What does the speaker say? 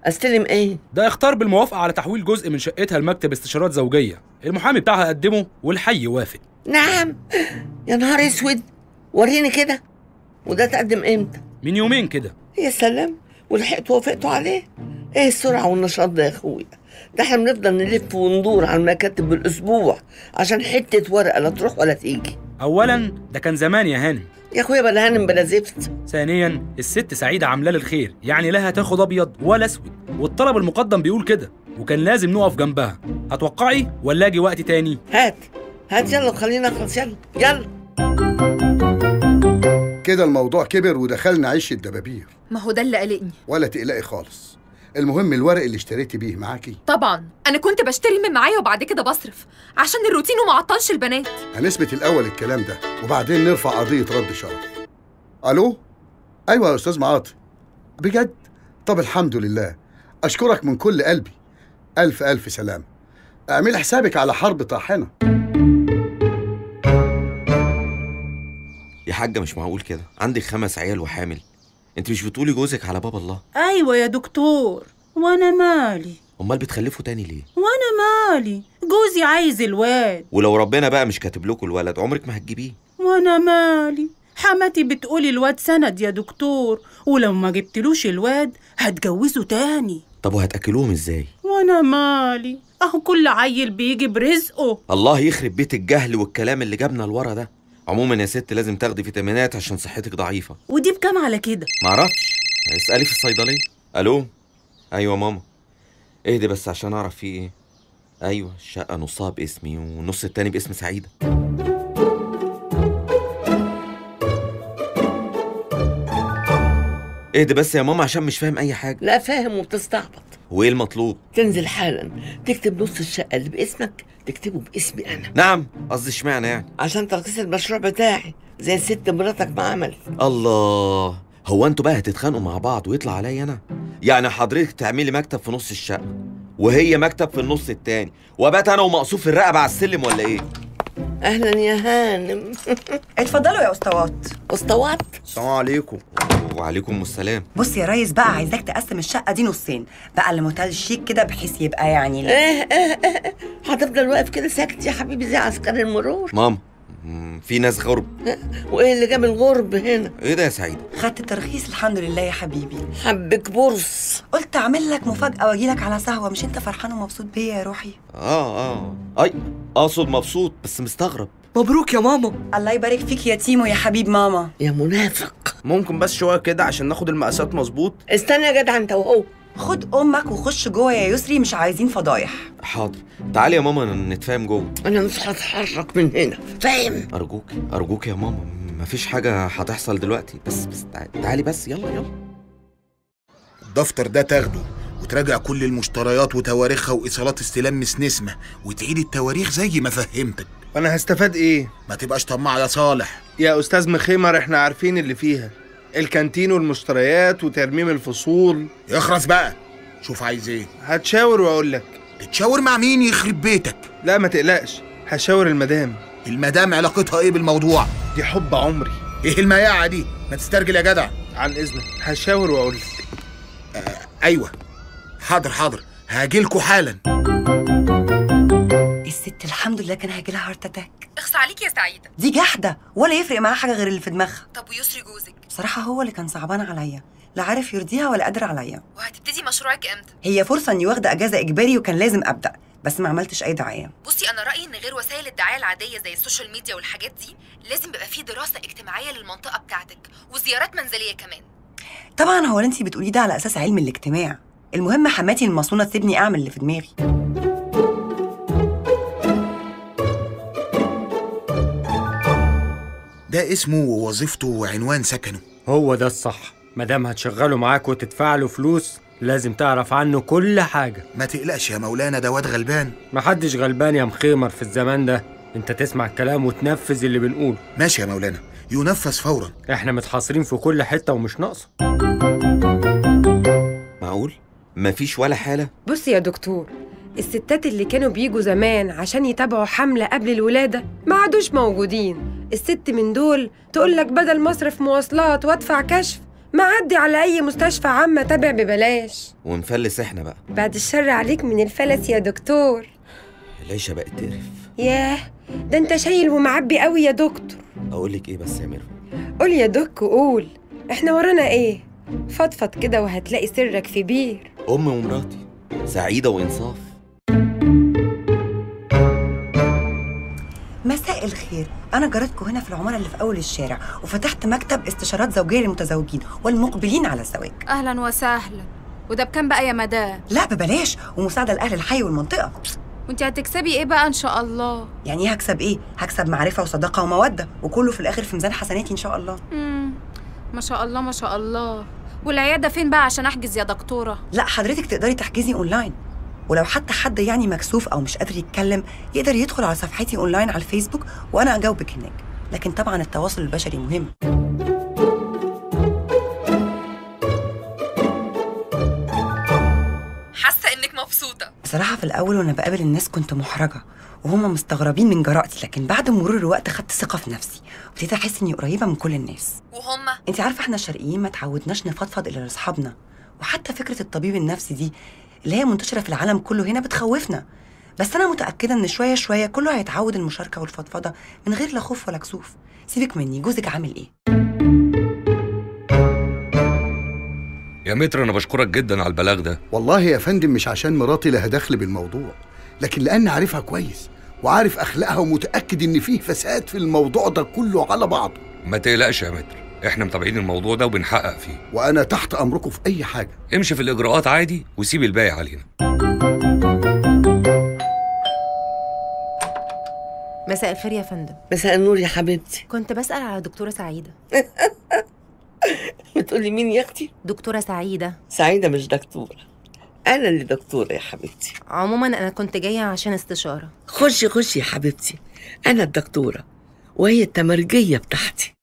استلم ايه ده اختار بالموافقه على تحويل جزء من شقتها لمكتب استشارات زوجيه المحامي بتاعها قدمه والحي وافق نعم يا نهار اسود وريني كده وده تقدم امتى من يومين كده يا سلام ولحقت وافقتوا عليه ايه السرعه والنشاط ده يا اخويا ده احنا بنفضل نلف وندور على المكاتب بالاسبوع عشان حته ورقه لا تروح ولا تيجي اولا ده كان زمان يا هانم يا اخويا بلا هانم بلا زفت ثانيا الست سعيده عامله لي الخير يعني لا هتاخد ابيض ولا اسود والطلب المقدم بيقول كده وكان لازم نقف جنبها هتوقعي ولا اجي وقت تاني هات هات يلا وخلينا نخلص يلا يلا كده الموضوع كبر ودخلنا عش الدبابير ما هو ده اللي قلقني ولا تقلقي خالص المهم الورق اللي اشتريتي بيه معاكي طبعا انا كنت بشتري من معايا وبعد كده بصرف عشان الروتين وما عطلش البنات هنثبت الاول الكلام ده وبعدين نرفع قضيه رد شرف الو ايوه يا استاذ معاطي بجد طب الحمد لله اشكرك من كل قلبي الف الف سلام اعمل حسابك على حرب طاحنه يا حاجة مش معقول كده عندك خمس عيال وحامل انت مش بتقولي جوزك على باب الله ايوه يا دكتور وانا مالي امال بتخلفوا تاني ليه وانا مالي جوزي عايز الواد ولو ربنا بقى مش كاتب لكم الولد عمرك ما هتجيبيه وانا مالي حماتي بتقولي الواد سند يا دكتور ولو ما جبتلوش الواد هتجوزه تاني طب وهتاكلوهم ازاي وانا مالي اهو كل عيل بيجي برزقه الله يخرب بيت الجهل والكلام اللي جابنا لورا ده عموما يا ست لازم تاخدي فيتامينات عشان صحتك ضعيفه ودي بكام على كده معرفش اسالي في الصيدليه الو ايوه ماما اهدي بس عشان اعرف في ايه ايوه الشقه نصها باسمي والنص التاني باسم سعيده اهدي بس يا ماما عشان مش فاهم اي حاجه لا فاهم وبتستعبط وايه المطلوب تنزل حالا تكتب نص الشقه اللي باسمك تكتبه باسمي انا نعم قصدي اشمعنى يعني عشان ترخيص المشروع بتاعي زي الست مراتك ما عملت الله هو انتوا بقى هتتخانقوا مع بعض ويطلع عليا انا يعني حضرتك تعملي مكتب في نص الشقه وهي مكتب في النص التاني وبات انا ومقصوف الرقبه على السلم ولا ايه اهلا يا هانم اتفضلوا يا اسطوات اسطوات السلام عليكم وعليكم السلام بص يا ريس بقى عايزاك تقسم الشقه دي نصين بقى الموتيل شيك كده بحيث يبقى يعني لا. ايه ايه ايه هتفضل واقف كده ساكت يا حبيبي زي عسكري المرور ماما مم، في ناس غرب وايه اللي جاب الغرب هنا ايه ده يا سعيده خدت الترخيص الحمد لله يا حبيبي حبك بورس قلت اعمل لك مفاجاه واجي لك على سهوه مش انت فرحان ومبسوط بيا يا روحي اه اه اي اقصد مبسوط بس مستغرب مبروك يا ماما الله يبارك فيك يا تيمو يا حبيب ماما يا منافق ممكن بس شويه كده عشان ناخد المقاسات مظبوط استنى يا جدع انت وهو خد امك وخش جوه يا يسري مش عايزين فضايح حاضر تعالي يا ماما نتفاهم جوه انا مش هتحرك من هنا فاهم ارجوك ارجوك يا ماما مفيش حاجه هتحصل دلوقتي بس بس تعالي, تعالي بس يلا يلا الدفتر ده تاخده وتراجع كل المشتريات وتواريخها وايصالات استلام مس نسمه وتعيد التواريخ زي ما فهمتك انا هستفاد ايه ما تبقاش طماع يا صالح يا استاذ مخيمر احنا عارفين اللي فيها الكانتين والمشتريات وترميم الفصول اخرس بقى شوف عايز ايه هتشاور واقول لك تتشاور مع مين يخرب بيتك لا ما تقلقش هشاور المدام المدام علاقتها ايه بالموضوع دي حب عمري ايه المياعه دي ما تسترجل يا جدع عن اذنك هشاور واقول لك ايوه حاضر حاضر هاجيلكوا حالا الست الحمد لله كان هيجي لها هارت اتاك اخص عليك يا سعيده دي جحده ولا يفرق معاها حاجه غير اللي في دماغها طب ويسري جوزك بصراحه هو اللي كان صعبان عليا لا عارف يرضيها ولا قادر عليا وهتبتدي مشروعك امتى هي فرصه اني واخده اجازه اجباري وكان لازم ابدا بس ما عملتش اي دعايه بصي انا رايي ان غير وسائل الدعايه العاديه زي السوشيال ميديا والحاجات دي لازم يبقى في دراسه اجتماعيه للمنطقه بتاعتك وزيارات منزليه كمان طبعا هو اللي انت بتقوليه ده على اساس علم الاجتماع المهم حماتي المصونه تسيبني اعمل اللي في دماغي ده اسمه ووظيفته وعنوان سكنه هو ده الصح مادام هتشغله معاك وتدفع له فلوس لازم تعرف عنه كل حاجة ما تقلقش يا مولانا ده واد غلبان محدش غلبان يا مخيمر في الزمان ده انت تسمع الكلام وتنفذ اللي بنقوله ماشي يا مولانا ينفذ فورا احنا متحاصرين في كل حتة ومش ناقصة معقول مفيش ولا حاله بص يا دكتور الستات اللي كانوا بيجوا زمان عشان يتابعوا حملة قبل الولادة ما عادوش موجودين الست من دول تقولك بدل مصرف مواصلات وادفع كشف معدي على أي مستشفى عامة تابع ببلاش ونفلس احنا بقى بعد الشر عليك من الفلس يا دكتور العيشه بقت تقرف ياه ده انت شايل ومعبي قوي يا دكتور اقول لك ايه بس يا ميرفت قول يا دك قول احنا ورانا ايه فضفض كده وهتلاقي سرك في بير امي ومراتي سعيده وانصاف مساء الخير انا جارتكم هنا في العماره اللي في اول الشارع وفتحت مكتب استشارات زوجيه للمتزوجين والمقبلين على الزواج اهلا وسهلا وده بكام بقى يا مدام لا ببلاش ومساعده لاهل الحي والمنطقه وانت هتكسبي ايه بقى ان شاء الله يعني ايه هكسب ايه هكسب معرفه وصداقه وموده وكله في الاخر في ميزان حسناتي ان شاء الله مم. ما شاء الله ما شاء الله والعياده فين بقى عشان احجز يا دكتوره لا حضرتك تقدري تحجزي اونلاين ولو حتى حد يعني مكسوف او مش قادر يتكلم يقدر يدخل على صفحتي اونلاين على الفيسبوك وانا اجاوبك هناك لكن طبعا التواصل البشري مهم حاسه انك مبسوطه بصراحه في الاول وانا بقابل الناس كنت محرجه وهم مستغربين من جرأتي لكن بعد مرور الوقت خدت ثقه في نفسي وابتديت احس اني قريبه من كل الناس وهما انت عارفه احنا الشرقيين ما تعودناش نفضفض الا لاصحابنا وحتى فكره الطبيب النفسي دي اللي هي منتشره في العالم كله هنا بتخوفنا بس انا متاكده ان شويه شويه كله هيتعود المشاركه والفضفضه من غير لا خوف ولا كسوف سيبك مني جوزك عامل ايه يا متر انا بشكرك جدا على البلاغ ده والله يا فندم مش عشان مراتي لها دخل بالموضوع لكن لأن عارفها كويس وعارف أخلاقها ومتأكد إن فيه فساد في الموضوع ده كله على بعضه ما تقلقش يا متر احنا متابعين الموضوع ده وبنحقق فيه وأنا تحت أمركم في أي حاجة امشي في الاجراءات عادي وسيب الباقي علينا مساء الخير يا فندم مساء النور يا حبيبتي كنت بسأل على دكتورة سعيدة بتقولي مين يا اختي دكتورة سعيدة سعيده مش دكتوره انا اللي دكتوره يا حبيبتي عموما أنا كنت جاية عشان استشارة خشي خشي يا حبيبتي انا الدكتوره وهي التمرجيه بتاعتي